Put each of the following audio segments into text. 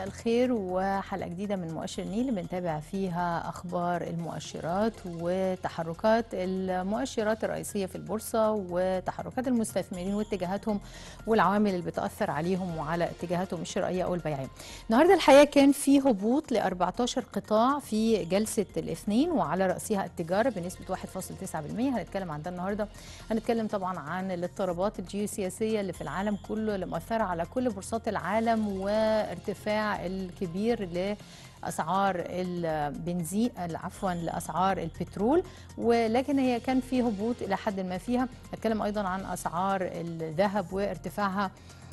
الخير وحلقة جديدة من مؤشر النيل بنتابع فيها أخبار المؤشرات وتحركات المؤشرات الرئيسية في البورصة وتحركات المستثمرين واتجاهاتهم والعوامل اللي بتأثر عليهم وعلى اتجاهاتهم الشرائية أو البيعية النهاردة الحقيقة كان في هبوط ل 14 قطاع في جلسة الاثنين وعلى رأسها التجارة بنسبة 1.9% هنتكلم عن ده النهاردة هنتكلم طبعا عن الاضطرابات الجيوسياسية اللي في العالم كله اللي مؤثرة على كل بورصات العالم وارتفاع الكبير لاسعار البنزين عفوا لاسعار البترول ولكن هي كان في هبوط الى حد ما فيها هتكلم ايضا عن اسعار الذهب وارتفاعها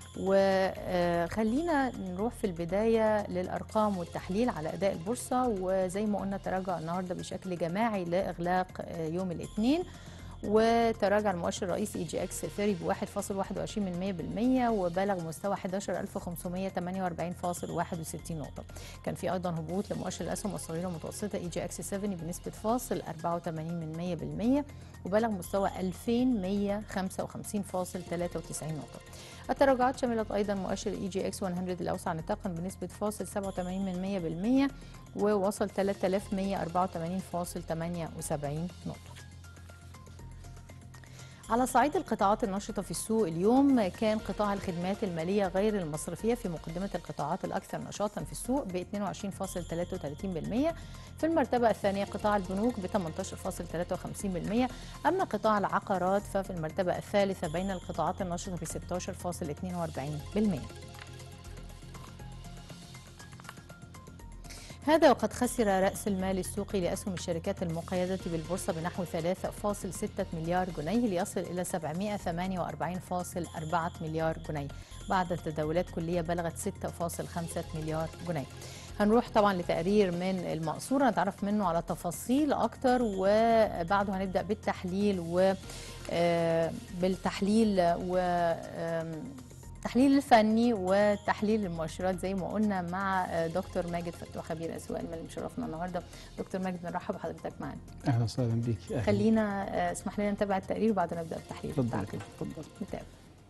وخلينا نروح في البداية للأرقام والتحليل على أداء البورصة وزي ما قلنا تراجع النهاردة بشكل جماعي لإغلاق يوم الاثنين وتراجع المؤشر الرئيسي اي جي اكس 30 ب 1.21% وبلغ مستوى 11548.61 نقطة. كان في أيضا هبوط لمؤشر الأسهم الصغيرة والمتوسطة اي جي اكس 7 بنسبة فاصل 84% وبلغ مستوى 2155.93 نقطة. التراجعات شملت أيضا مؤشر اي جي اكس 100 الأوسع نطاقا بنسبة فاصل 87% ووصل 3184.78 نقطة. على صعيد القطاعات النشطة في السوق اليوم كان قطاع الخدمات المالية غير المصرفية في مقدمة القطاعات الأكثر نشاطا في السوق ب 22.33% في المرتبة الثانية قطاع البنوك ب 18.53% أما قطاع العقارات ففي المرتبة الثالثة بين القطاعات النشطة ب 16.42% هذا وقد خسر رأس المال السوقي لأسهم الشركات المقيدة بالبورصة بنحو 3.6 مليار جنيه ليصل إلى 748.4 مليار جنيه بعد تداولات كلية بلغت 6.5 مليار جنيه هنروح طبعا لتقرير من المقصورة نتعرف منه على تفاصيل أكتر وبعده هنبدأ بالتحليل و بالتحليل و التحليل الفني وتحليل المؤشرات زي ما قلنا مع دكتور ماجد فتوح خبير اسواق المال اللي مشرفنا النهارده دكتور ماجد بنرحب بحضرتك معانا اهلا وسهلا بيك خلينا اسمح لنا نتابع التقرير وبعدين نبدا التحليل اتفضل اتفضل نتابع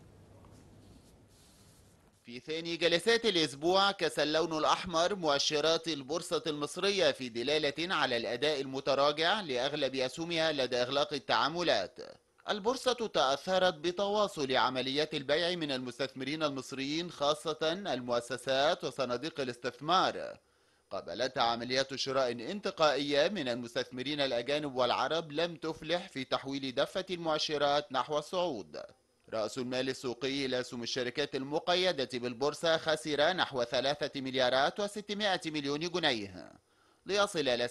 في ثاني جلسات الأسبوع كسى اللون الأحمر مؤشرات البورصة المصرية في دلالة على الأداء المتراجع لأغلب أسهمها لدى إغلاق التعاملات البورصة تأثرت بتواصل عمليات البيع من المستثمرين المصريين خاصة المؤسسات وصناديق الاستثمار قابلتها عمليات شراء انتقائية من المستثمرين الأجانب والعرب لم تفلح في تحويل دفة المؤشرات نحو الصعود رأس المال السوقي لأسهم الشركات المقيدة بالبورصة خسر نحو ثلاثة مليارات وستمائة مليون جنيه ليصل إلى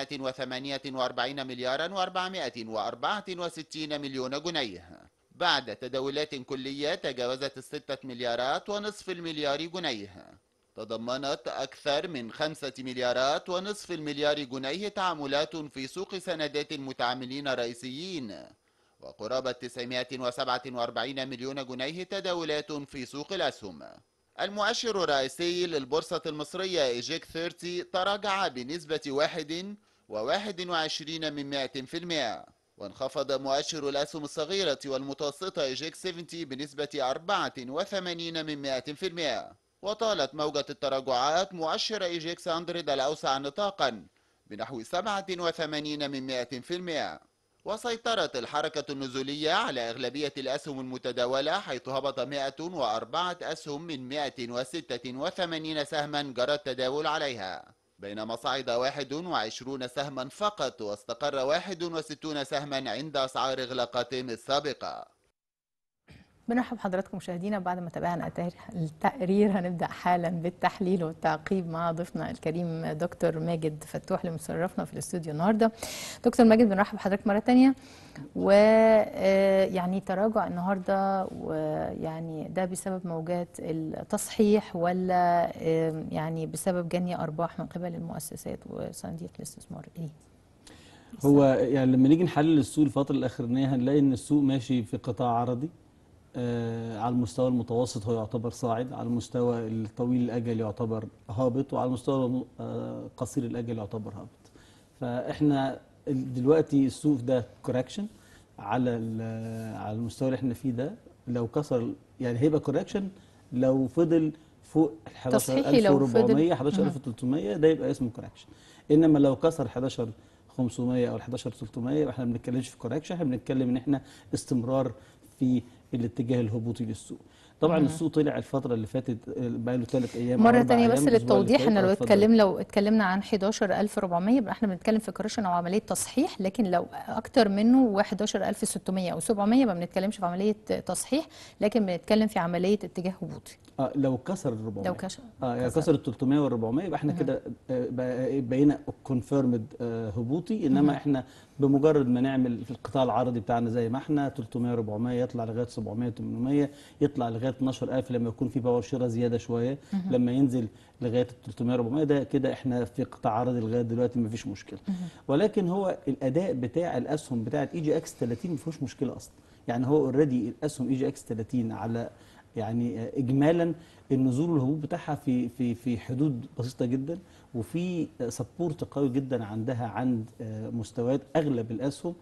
748 مليارا و464 مليون جنيه بعد تداولات كلية تجاوزت الستة مليارات ونصف المليار جنيه تضمنت أكثر من خمسة مليارات ونصف المليار جنيه تعاملات في سوق سندات المتعاملين الرئيسيين وقرابة 947 مليون جنيه تداولات في سوق الأسهم المؤشر الرئيسي للبورصة المصرية إيجيك 30 تراجع بنسبة واحد وواحد وعشرين من مائة في المئة وانخفض مؤشر الأسهم الصغيرة والمتوسطة إيجيك 70 بنسبة أربعة وثمانين من مائة في المئة وطالت موجة التراجعات مؤشر إيجيك 100 الأوسع نطاقا بنحو سبعة وثمانين من مائة في المئة وسيطرت الحركة النزولية على أغلبية الأسهم المتداولة حيث هبط 104 أسهم من 186 سهما جرى التداول عليها بينما صعد 21 سهما فقط واستقر 61 سهما عند أسعار إغلاقاتهم السابقة بنرحب حضراتكم مشاهدينا بعد ما تابعنا التقرير هنبدا حالا بالتحليل والتعقيب مع ضيفنا الكريم دكتور ماجد فتوح اللي مشرفنا في الاستوديو النهارده دكتور ماجد بنرحب بحضرتك مره ثانيه ويعني تراجع النهارده ويعني ده بسبب موجات التصحيح ولا يعني بسبب جني ارباح من قبل المؤسسات وصناديق الاستثمار ايه هو يعني لما نيجي نحلل السوق الفتره الاخرانيه هنلاقي ان السوق ماشي في قطاع عرضي آه على المستوى المتوسط هو يعتبر صاعد على المستوى الطويل الأجل يعتبر هابط وعلى المستوى آه قصير الأجل يعتبر هابط فإحنا دلوقتي السوق ده كوركشن على على المستوى اللي احنا فيه ده لو كسر يعني هيبقى كوركشن لو فضل فوق ال تصحيحي لو فضل- 11400 11300 ده يبقى اسمه كوركشن انما لو كسر 11500 او ال 11300 يبقى احنا ما بنتكلمش في كوركشن احنا بنتكلم ان احنا استمرار في الاتجاه الهبوطي للسوق طبعا السوق طلع الفتره اللي فاتت بقى له ثلاث ايام أو مرة أربع تانية أيام، بس الأسبوع اللي للتوضيح فات. احنا لو آه، اتفضل. اتكلم لو اتكلمنا عن 11400 يبقى احنا بنتكلم في كوريشن او عملية تصحيح لكن لو اكتر منه 11600 او 700 ما بنتكلمش في عملية تصحيح لكن بنتكلم في عملية اتجاه هبوطي اه لو كسر ال 400 لو كش... اه يعني كسر. كسر ال 300 وال 400 يبقى احنا كده آه، بقى- بقينا كونفيرمد هبوطي انما احنا بمجرد ما نعمل في القطاع العرضي بتاعنا زي ما احنا 300 400 يطلع لغايه 700 800 يطلع لغايه 12000 لما يكون في باور شراء زياده شويه لما ينزل لغايه ال 300 400 ده كده احنا في قطاع عرضي لغايه دلوقتي ما فيش مشكله ولكن هو الاداء بتاع الاسهم بتاعه اي جي اكس 30 ما فيهوش مشكله اصلا يعني هو اوريدي الاسهم اي جي اكس 30 على يعني آه، اجمالا النزول والهبوط بتاعها في في في حدود بسيطه جدا وفي سبورت قوي جدا عندها عند آه، مستويات اغلب الاسهم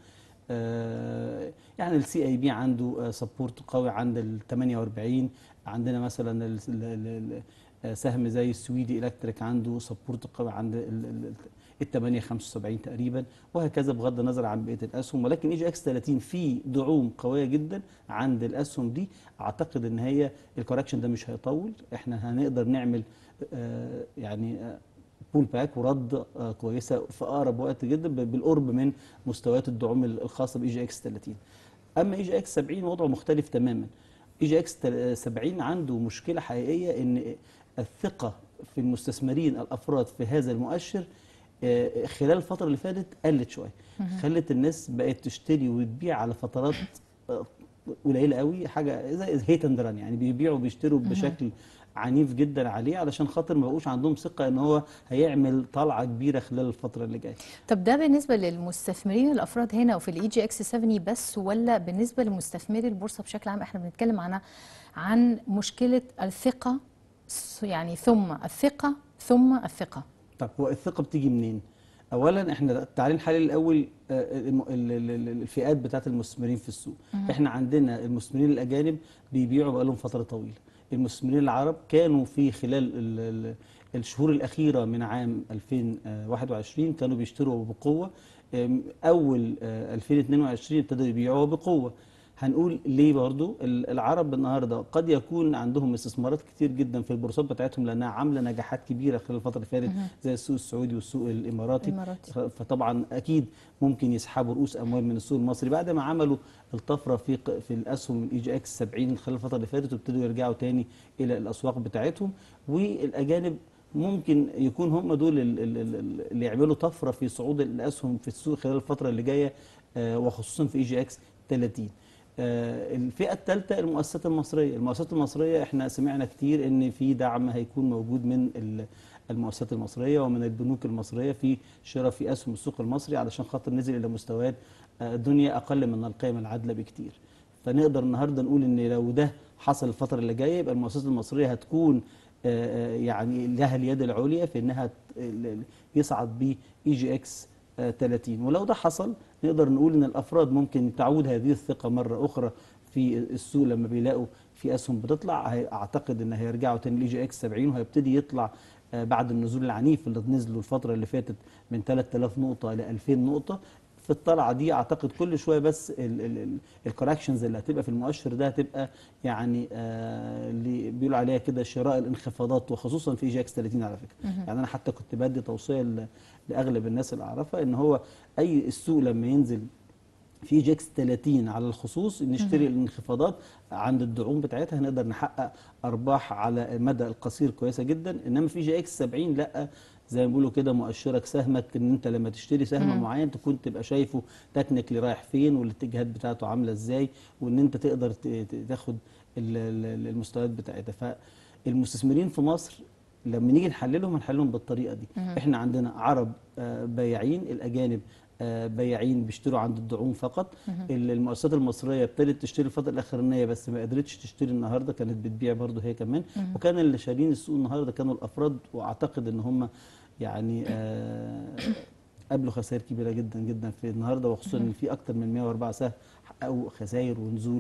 آه، يعني السي اي بي عنده سبورت قوي عند ال 48 عندنا مثلا ال- ال- ال- ال- آه، سهم زي السويدي الكتريك عنده سبورت قوي عند ال- ال- ال 8 75 تقريبا وهكذا بغض النظر عن بقيه الاسهم ولكن اي جي اكس 30 فيه دعوم قويه جدا عند الاسهم دي اعتقد ان هي الكوركشن ده مش هيطول احنا هنقدر نعمل آه، يعني آه، بول باك ورد آه، كويسه في اقرب وقت جدا ب- بالقرب من مستويات الدعوم ال- الخاصه باي جي اكس 30 اما اي جي اكس 70 وضعه مختلف تماما اي جي اكس 70 عنده مشكله حقيقيه ان الثقه في المستثمرين الافراد في هذا المؤشر آه، خلال الفتره اللي فاتت قلت شويه خلت الناس بقت تشتري وتبيع على فترات آه، قليله قوي حاجه زي هيت اند ران يعني بيبيعوا وبيشتروا بشكل عنيف جدا عليه علشان خاطر ما بقوش عندهم ثقه ان هو هيعمل طلعه كبيره خلال الفتره اللي جايه طب ده بالنسبة للمستثمرين الأفراد هنا وفي الاي جي اكس 70 بس ولا بالنسبة لمستثمري البورصة بشكل عام احنا بنتكلم عن عن مشكلة الثقة س- يعني ثم الثقة ثم الثقة طب هو الثقه بتيجي منين اولا احنا تعالى نحلل الاول آه، الم- ال- ال- ال- الفئات بتاعت المستثمرين في السوق احنا عندنا المستثمرين الاجانب بيبيعوا بقالهم فتره طويله المستثمرين العرب كانوا في خلال ال- ال- الشهور الاخيره من عام 2021 كانوا بيشتروا بقوه آم، اول آه، 2022 ابتدوا يبيعوا بقوه هنقول ليه برضو ال- العرب النهارده قد يكون عندهم استثمارات كتير جدا في البورصات بتاعتهم لانها عامله نجاحات كبيره خلال الفتره اللي فاتت زي السوق السعودي والسوق الاماراتي الإماراتي. ف- فطبعا اكيد ممكن يسحبوا رؤوس اموال من السوق المصري بعد ما عملوا الطفره في ق- في الاسهم الاي جي اكس 70 خلال الفتره اللي فاتت وابتدوا يرجعوا تاني الى الاسواق بتاعتهم والاجانب ممكن يكون هم دول ال- ال- ال- اللي يعملوا طفره في صعود الاسهم في السوق خلال الفتره اللي جايه آه، وخصوصا في اي جي اكس 30 آه، الفئه الثالثه المؤسسات المصريه المؤسسات المصريه احنا سمعنا كتير ان في دعم هيكون موجود من ال- المؤسسات المصريه ومن البنوك المصريه في شراء في اسهم السوق المصري علشان خاطر نزل الى مستويات آه، دنيا اقل من القيم العادله بكتير فنقدر النهارده نقول ان لو ده حصل الفتره اللي جايه يبقى المؤسسات المصريه هتكون آه، آه، يعني لها اليد العليا في انها ت- ال- ال- يصعد ب اي جي اكس 30 ولو ده حصل نقدر نقول ان الافراد ممكن تعود هذه الثقه مره اخرى في السوق لما بيلاقوا في اسهم بتطلع هي- اعتقد ان هيرجعوا تاني لاي جي اكس 70 وهيبتدي يطلع آه، بعد النزول العنيف اللي نزلوا الفتره اللي فاتت من 3000 نقطه ل 2000 نقطه في الطلعه دي اعتقد كل شويه بس الكوركشنز اللي هتبقى في المؤشر ده هتبقى يعني آه، اللي بيقولوا عليها كده شراء الانخفاضات وخصوصا في جي اكس 30 على فكره يعني انا حتى كنت بدي توصيه ل- لاغلب الناس اللي اعرفها ان هو اي السوق لما ينزل في جيكس 30 على الخصوص نشتري الانخفاضات عند الدعوم بتاعتها نقدر نحقق ارباح على المدى القصير كويسه جدا انما في جي اكس 70 لا زي ما بيقولوا كده مؤشرك سهمك ان انت لما تشتري سهم معين تكون تبقى شايفه تكنيكلي رايح فين والاتجاهات بتاعته عامله ازاي وان انت تقدر ت- ت- تاخد ال- ال- المستويات بتاعتها فالمستثمرين في مصر لما نيجي نحللهم هنحللهم بالطريقه دي احنا عندنا عرب آه، بياعين الاجانب آه، بياعين بيشتروا عند الدعوم فقط ال- المؤسسات المصريه ابتدت تشتري الفتره الاخرانيه بس ما قدرتش تشتري النهارده كانت بتبيع برضه هي كمان وكان اللي شارين السوق النهارده كانوا الافراد واعتقد ان هم يعني آه، قابلوا خسائر كبيره جدا جدا في النهارده وخصوصا ان في اكتر من 104 سهم حققوا خسائر ونزول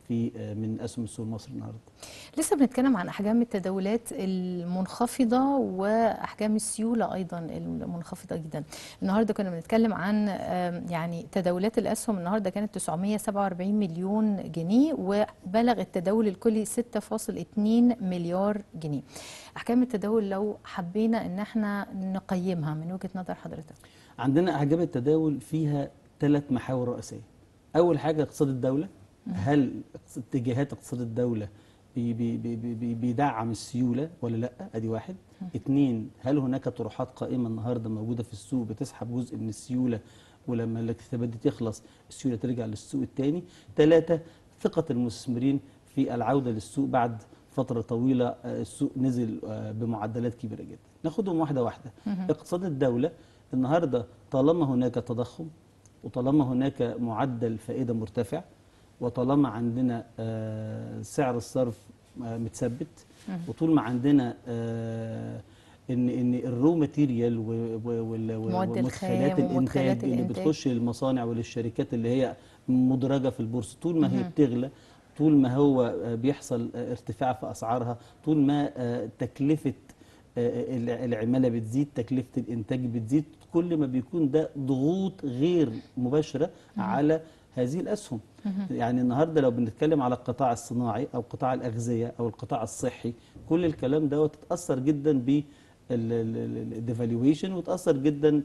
في آه، من اسهم السوق المصري النهارده لسه بنتكلم عن احجام التداولات المنخفضه واحجام السيوله ايضا المنخفضه جدا النهارده كنا بنتكلم عن آم، يعني تداولات الاسهم النهارده كانت 947 مليون جنيه وبلغ التداول الكلي 6.2 مليار جنيه احجام التداول لو حبينا ان احنا نقيمها من وجهه نظر حضرتك عندنا احجام التداول فيها ثلاث محاور رئيسيه اول حاجه اقتصاد الدوله هل اتجاهات اقتصاد الدوله بي بي بي بي بي بيدعم السيوله ولا لا ادي واحد اتنين هل هناك طروحات قائمه النهارده موجوده في السوق بتسحب جزء من السيوله ولما الاكتتابات دي تخلص السيوله ترجع للسوق الثاني ثلاثه ثقه المستثمرين في العوده للسوق بعد فتره طويله آه، السوق نزل آه، بمعدلات كبيره جدا ناخدهم واحده واحده اقتصاد الدوله النهارده طالما هناك تضخم وطالما هناك معدل فائده مرتفع وطالما عندنا آه، سعر الصرف آه، متثبت وطول ما عندنا آه، ان ان الرو ماتيريال مواد ومدخلات الخام ومدخلات الانتاج اللي الإنتاج. بتخش للمصانع وللشركات اللي هي مدرجه في البورصه طول ما هي بتغلى طول ما هو آه، بيحصل آه، ارتفاع في اسعارها طول ما آه، تكلفه آه، الع- العماله بتزيد تكلفه الانتاج بتزيد كل ما بيكون ده ضغوط غير مباشره على هذه الاسهم يعني النهارده لو بنتكلم على القطاع الصناعي او قطاع الاغذيه او القطاع الصحي كل الكلام دوت اتاثر جدا ب الديفالويشن وتاثر جدا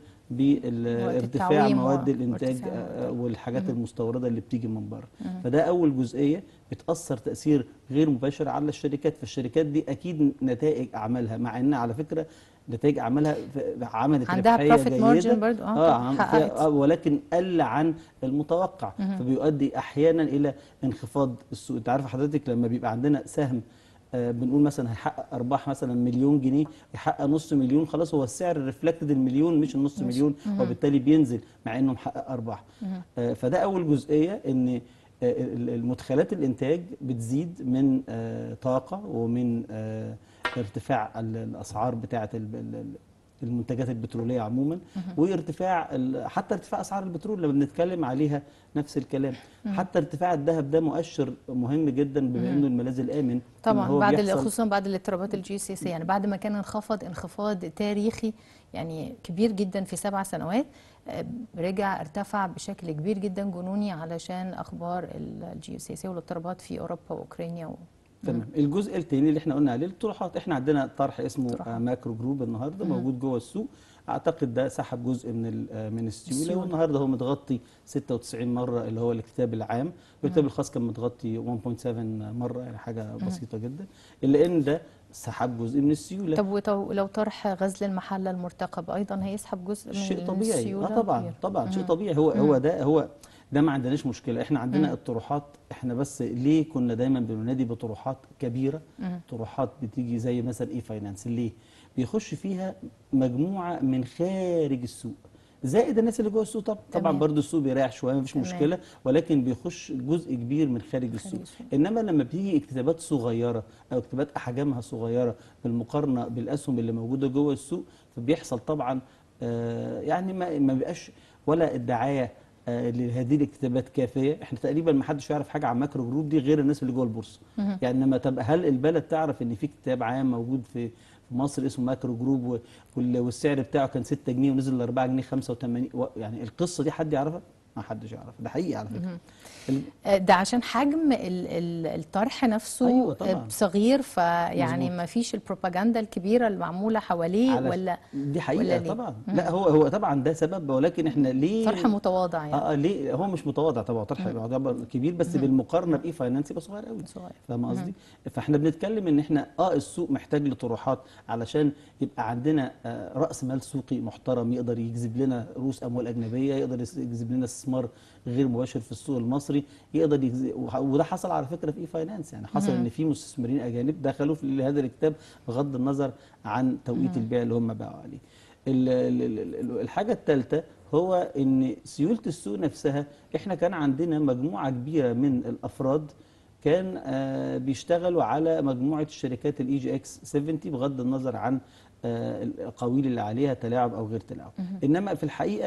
بارتفاع التعويم مواد الانتاج وارتفاع آه، والحاجات المستورده اللي بتيجي من بره فده اول جزئيه بتاثر تاثير غير مباشر على الشركات فالشركات دي اكيد نتائج اعمالها مع ان على فكره نتائج اعمالها ف- عملت عندها ربحيه profit جيده margin برضو، آه، اه طبعاً، عم- حققت. فيها- آه، ولكن قل عن المتوقع فبيؤدي احيانا الى انخفاض السوق انت عارف حضرتك لما بيبقى عندنا سهم آه، بنقول مثلا هيحقق ارباح مثلا مليون جنيه يحقق نص مليون خلاص هو السعر ريفلكتد المليون مش النص مليون وبالتالي بينزل مع انه محقق ارباح آه، فده اول جزئيه ان آه، ال- المدخلات الانتاج بتزيد من آه، طاقه ومن آه، ارتفاع ال- الاسعار بتاعه ال- ال- ال- المنتجات البتروليه عموما وارتفاع ال- حتى ارتفاع اسعار البترول لما بنتكلم عليها نفس الكلام حتى ارتفاع الذهب ده مؤشر مهم جدا بما انه الملاذ الامن إن طبعا هو بعد ال- بيحصل- خصوصا بعد الاضطرابات الجي سي سي يعني بعد ما كان انخفض انخفاض تاريخي يعني كبير جدا في سبع سنوات آه، رجع ارتفع بشكل كبير جدا جنوني علشان اخبار الجي سي سي والاضطرابات في اوروبا واوكرانيا و... تمام الجزء الثاني اللي احنا قلنا عليه الطروحات احنا عندنا طرح اسمه طروحات. آه، ماكرو جروب النهارده موجود جوه السوق اعتقد ده سحب جزء من ال- آه، من السيوله السيولة. والنهارده هو متغطي 96 مره اللي هو الكتاب العام والكتاب الخاص كان متغطي 1.7 مره يعني حاجه بسيطه جدا الا ان ده سحب جزء من السيوله طب وتو- لو طرح غزل المحله المرتقب ايضا هيسحب جزء من شيء طبيعي السيوله اه طبعا كبير. طبعا شيء طبيعي هو هو ده هو ده ما عندناش مشكله احنا عندنا الطروحات احنا بس ليه كنا دايما بننادي بطروحات كبيره طروحات بتيجي زي مثلا اي فاينانس ليه بيخش فيها مجموعه من خارج السوق زائد الناس اللي جوه السوق طبعا طبعا تمام. برضو السوق بيريح شويه مفيش تمام. مشكله ولكن بيخش جزء كبير من خارج السوق السوق. انما لما بتيجي اكتتابات صغيره او اكتتابات احجامها صغيره بالمقارنه بالاسهم اللي موجوده جوه السوق فبيحصل طبعا آه، يعني ما ما بيبقاش ولا الدعايه آه، لهذه الاكتتابات كافيه احنا تقريبا ما حدش يعرف حاجه عن ماكرو جروب دي غير الناس اللي جوه البورصه يعني لما طب هل البلد تعرف ان في كتاب عام موجود في في مصر اسمه ماكرو جروب و- وال- والسعر بتاعه كان 6 جنيه ونزل ل 4 جنيه 85 و- يعني القصه دي حد يعرفها ما حدش يعرفها ده حقيقي على فكره ال- آه، ده عشان حجم ال- ال- الطرح نفسه أيوة آه، طبعاً. صغير فيعني مظبوط. ما فيش البروباجندا الكبيره اللي معموله حواليه على- ولا دي ولا حقيقه ليه؟ طبعا لا هو هو طبعا ده سبب ولكن احنا ليه طرح متواضع يعني اه اه ليه هو مش متواضع طبعا طرح يعتبر كبير بس بالمقارنه باي فاينانس يبقى صغير قوي صغير. فاهم قصدي فاحنا بنتكلم ان احنا اه السوق محتاج لطروحات علشان يبقى عندنا آه راس مال سوقي محترم يقدر يجذب لنا رؤوس اموال اجنبيه يقدر يس- يجذب لنا استثمار غير مباشر في السوق المصري يقدر يجذب وده حصل على فكره في اي فاينانس يعني حصل ان في مستثمرين اجانب دخلوا في هذا الكتاب بغض النظر عن توقيت البيع اللي هم باعوا عليه ال- ال- ال- ال- الحاجة الثالثة هو ان سيولة السوق نفسها احنا كان عندنا مجموعة كبيرة من الافراد كان آه، بيشتغلوا على مجموعة الشركات الاي جي اكس 70 بغض النظر عن آه، الاقاويل اللي عليها تلاعب او غير تلاعب انما في الحقيقة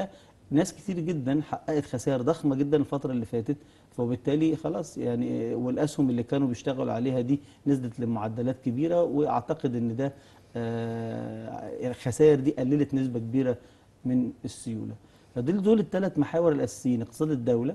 ناس كتير جدا حققت خسائر ضخمه جدا الفتره اللي فاتت فبالتالي خلاص يعني والاسهم اللي كانوا بيشتغلوا عليها دي نزلت لمعدلات كبيره واعتقد ان ده آه، الخسائر دي قللت نسبه كبيره من السيوله فدول دول الثلاث محاور الاساسيين اقتصاد الدوله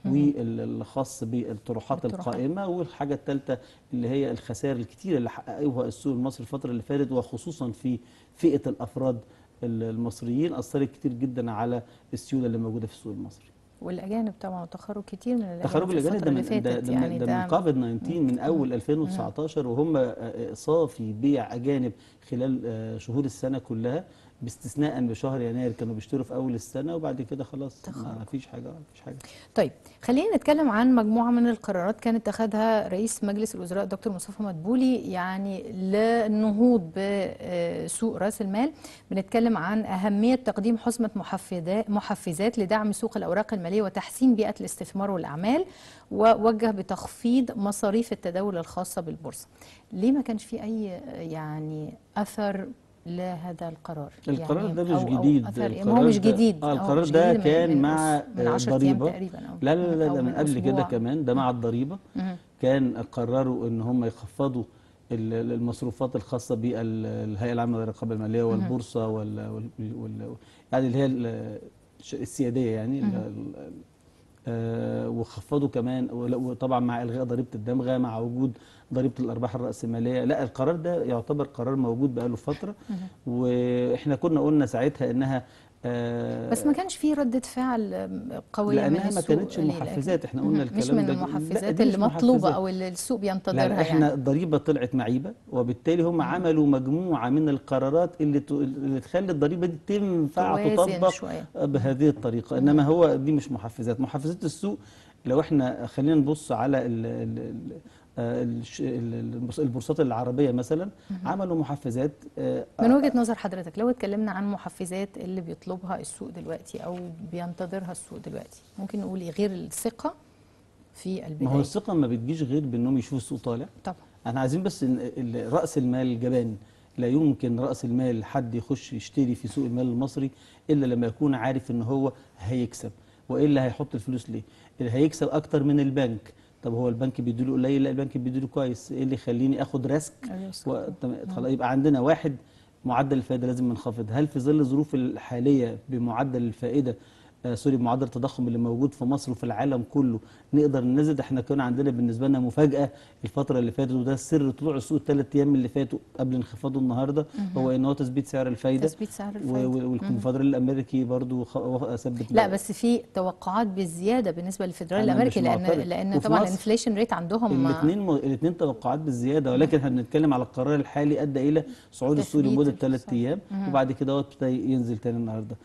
والخاص بالطروحات الطروحات. القائمه والحاجه الثالثه اللي هي الخسائر الكتيره اللي حققوها السوق المصري الفتره اللي فاتت وخصوصا في فئه الافراد المصريين اثرت كتير جدا على السيوله اللي موجوده في السوق المصري والاجانب طبعا وتخرج كتير من الاجانب تخرج في الاجانب الفترة ده اللي من ده, فاتت ده, يعني من- ده من كوفيد 19 من اول 2019 وهم آه، صافي بيع اجانب خلال آه، شهور السنه كلها باستثناء بشهر يناير كانوا بيشتروا في اول السنه وبعد كده خلاص تخرج. ما فيش حاجه ما فيش حاجه طيب خلينا نتكلم عن مجموعة من القرارات كانت اتخذها رئيس مجلس الوزراء دكتور مصطفى مدبولي يعني للنهوض بسوق رأس المال بنتكلم عن أهمية تقديم حزمة محفزات محفزات لدعم سوق الأوراق المالية وتحسين بيئة الاستثمار والأعمال ووجه بتخفيض مصاريف التداول الخاصة بالبورصة ليه ما كانش في أي يعني أثر لهذا القرار القرار يعني ده مش أو- أو جديد أثر إيه؟ ما القرار هو مش ده- جديد اه هو القرار مش ده جديد من- كان من مع أس- من آه، 10 أيام ضريبه تقريبا أو لا لا لا أو ده من من قبل كده أسبوع. كمان ده مع الضريبه مهم. كان قرروا ان هم يخفضوا ال- ال- المصروفات الخاصه بالهيئه العامه للرقابه الماليه والبورصه وال, وال, وال يعني اللي هي ال- الش- السياديه يعني ال- ال- آه، وخفضوا كمان ول- وطبعا مع الغاء ضريبه الدمغه مع وجود ضريبه الارباح الراسماليه لا القرار ده يعتبر قرار موجود بقاله فتره واحنا كنا قلنا ساعتها انها آه، بس ما كانش في ردة فعل قوية من لانها ما السوق كانتش ليه؟ محفزات احنا قلنا مهم. الكلام مش من ده لا، المحفزات دي مش اللي مطلوبة محفزات. او اللي السوق لا بينتظرها لا احنا يعني الضريبه طلعت معيبه وبالتالي هم عملوا مجموعه من القرارات اللي ت- اللي تخلي الضريبه دي تنفع توازن تطبق شوية. بهذه الطريقه انما هو دي مش محفزات محفزات السوق لو احنا خلينا نبص على ال ال ال آه، الش- ال- ال- البورصات العربيه مثلا عملوا محفزات آه، من وجهة نظر حضرتك لو اتكلمنا عن محفزات اللي بيطلبها السوق دلوقتي او بينتظرها السوق دلوقتي ممكن نقول إيه غير الثقة في ما هو البداية الثقه ما بتجيش غير بانهم يشوفوا السوق طالع طبعا احنا عايزين بس ان ال- راس المال الجبان لا يمكن راس المال حد يخش يشتري في سوق المال المصري الا لما يكون عارف ان هو هيكسب والا هيحط الفلوس ليه اللي هيكسب اكتر من البنك طب هو البنك بيديله قليل لا البنك بيديله كويس ايه اللي يخليني اخد ريسك الريسك. و... تم- خلاص يبقى عندنا واحد معدل الفائده لازم ننخفض هل في ظل الظروف الحاليه بمعدل الفائده آه سوري بمعدل التضخم اللي موجود في مصر وفي العالم كله نقدر ننزل احنا كان عندنا بالنسبه لنا مفاجاه الفتره اللي فاتت وده سر طلوع السوق الثلاث ايام اللي فاتوا قبل انخفاضه النهارده هو ان هو تثبيت سعر الفايده تثبيت سعر و- الفايدة و- والكونفدرالي الامريكي برضو خ- ثبت لا بس في توقعات بالزياده بالنسبه للفدرالي أنا الامريكي مش لان معترض. لان وفي طبعا مصر الانفليشن ريت عندهم الاثنين م... الاثنين توقعات بالزياده ولكن احنا بنتكلم على القرار الحالي ادى الى صعود السوق تثبيت لمده السعر. ثلاث ايام وبعد كده هو ابتدى ينزل تاني النهارده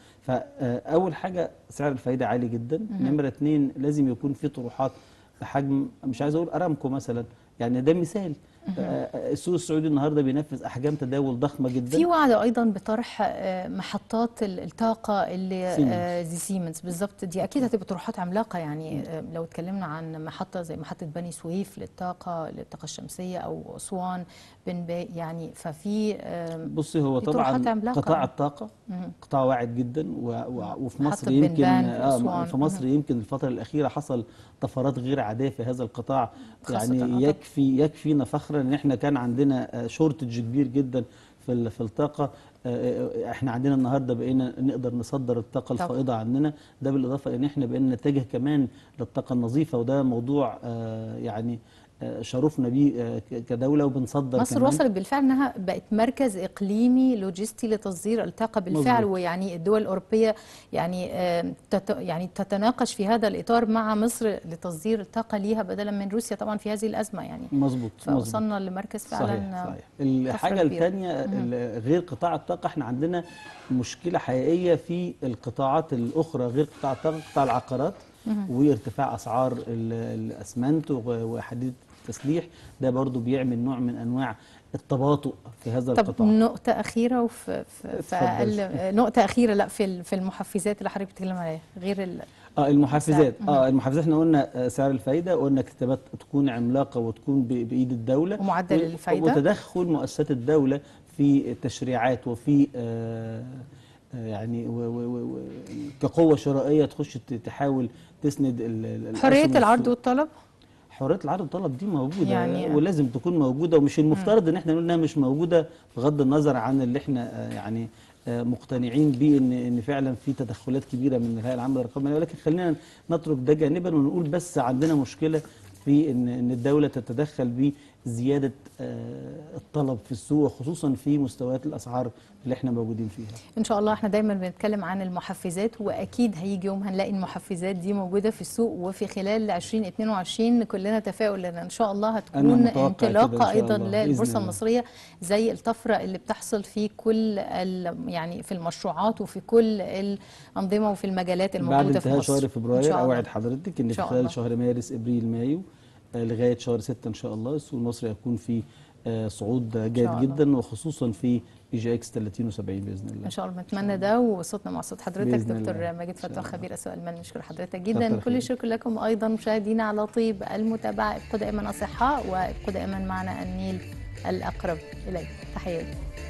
فاول حاجه سعر الفايده عالي جدا نمره اثنين لازم يكون في طروحات بحجم مش عايز اقول ارامكو مثلا يعني ده مثال آه، السوق السعودي النهارده بينفذ احجام تداول ضخمه جدا في وعد ايضا بطرح آه، محطات ال- الطاقه اللي سيمنز. آه، زي سيمنز بالظبط دي اكيد هتبقى طروحات عملاقه يعني آه، لو اتكلمنا عن محطه زي محطه بني سويف للطاقه للطاقه الشمسيه او اسوان بن باي يعني ففي آه، بصي هو دي طروحات طبعا عملاقة. قطاع الطاقه قطاع واعد جدا و... و... وفي محطة مصر يمكن بنبان في اه أسوان. في مصر يمكن الفتره الاخيره حصل طفرات غير عاديه في هذا القطاع خاصة يعني أعتقد. يكفي يكفينا فخرا ان احنا كان عندنا شورتج كبير جدا في ال- في الطاقه آه، آه، احنا عندنا النهارده بقينا نقدر نصدر الطاقه طبعا. الفائضه عندنا ده بالاضافه ان احنا بقينا نتجه كمان للطاقه النظيفه وده موضوع آه، يعني آه، شرفنا بيه آه، ك- كدوله وبنصدر مصر كمان وصلت بالفعل انها بقت مركز اقليمي لوجستي لتصدير الطاقه بالفعل مظبوط. ويعني الدول الاوروبيه يعني آه، تت يعني تتناقش في هذا الاطار مع مصر لتصدير الطاقه ليها بدلا من روسيا طبعا في هذه الازمه يعني مظبوط مظبوط فوصلنا لمركز فعلا صحيح صحيح الحاجة طفرة كبيرة. الثانية غير قطاع الطاقة احنا عندنا مشكلة حقيقية في القطاعات الأخرى غير قطاع الطاقة قطاع العقارات وارتفاع أسعار ال- الأسمنت و- وحديد التسليح ده برضو بيعمل نوع من أنواع التباطؤ في هذا طب القطاع نقطة أخيرة وفي في, في اتفضل. أقل نقطة أخيرة لا في ال- في المحفزات اللي حضرتك بتتكلم عليها غير ال اه المحفزات سعر. اه المحفزات احنا قلنا آه، سعر الفايده قلنا كتابات تكون عملاقه وتكون ب- بايد الدوله ومعدل و- الفايدة. وتدخل مؤسسات الدوله في التشريعات وفي آه آه، يعني و و و و كقوه شرائيه تخش ت- تحاول تسند ال- ال- حريه الأسهم العرض السوق. والطلب حريه العرض والطلب دي موجوده يعني- يعني ولازم تكون موجوده ومش المفترض ان احنا نقول انها مش موجوده بغض النظر عن اللي احنا آه، يعني آه، مقتنعين بيه ان ان فعلا في تدخلات كبيره من الهيئه العامه للرقابه الماليه ولكن خلينا نترك ده جانبا ونقول بس عندنا مشكله في ان ان الدوله تتدخل بزياده آه، الطلب في السوق خصوصا في مستويات الاسعار اللي احنا موجودين فيها ان شاء الله احنا دايما بنتكلم عن المحفزات واكيد هيجي يوم هنلاقي المحفزات دي موجوده في السوق وفي خلال 2022 كلنا تفاؤل ان ان شاء الله هتكون متوقع كده إن انطلاقه شاء ايضا الله، بإذن للبورصه الله. المصريه زي الطفره اللي بتحصل في كل ال- يعني في المشروعات وفي كل الانظمه وفي المجالات بعد الموجوده في انتهاء مصر شهر إن فبراير شاء الله. اوعد حضرتك ان إن في شاء خلال الله. شهر مارس ابريل مايو آه، لغايه شهر 6 ان شاء الله السوق المصري هيكون في آه، صعود جيد الله. جدا وخصوصا في اي جي اكس 30 و70 باذن الله ان شاء الله بنتمنى ده وصوتنا مع صوت حضرتك بإذن دكتور الله. ماجد إن شاء فتوح الله. خبير اسواق المال نشكر حضرتك كتر جدا كل خيرك. الشكر لكم ايضا مشاهدينا على طيب المتابعه ابقوا دائما اصحاء وابقوا دائما معنا النيل الاقرب اليك تحياتي